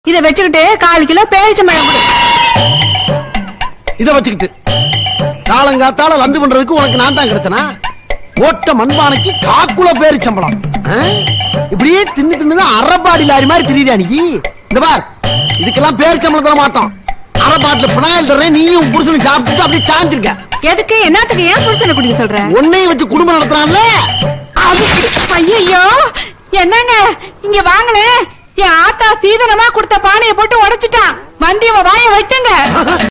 இத வச்சுக்கிட்டு கால் கிலோ பேரிச்சம்பழம் கொடு இத வச்சுக்கிட்டு காலங்காத்தால லந்து பண்றதுக்கு உனக்கு நான் தான் கிடைச்சனா ஓட்ட மண்பானைக்கு காக்குல பேரு சம்பளம் ஆ? இப்படியே தின்னு தின்னு அரைப்பாடி லாரி மாதிரி திரியா நீ இந்த பார் இதுக்கெல்லாம் பேர் சம்பளம் தர மாட்டோம் அரை பாட்டில் பினாயில் தர்றேன் நீயும் உன் புருஷனும் சாப்பிட்டுட்டு அப்படியே சாஞ்சிருக்க எதுக்கு என்னத்துக்கு ஏன் புருஷனை குடிக்க சொல்ற உன்னையும் வச்சு குடும்பம் நடத்துறான்ல அதுக்கு ஐயோ என்னங்க இங்க வாங்களே என் ஆத்தா சீதனமா கொடுத்த பானையை போட்டு உடைச்சிட்டான் வண்டி வாய வெட்டுங்க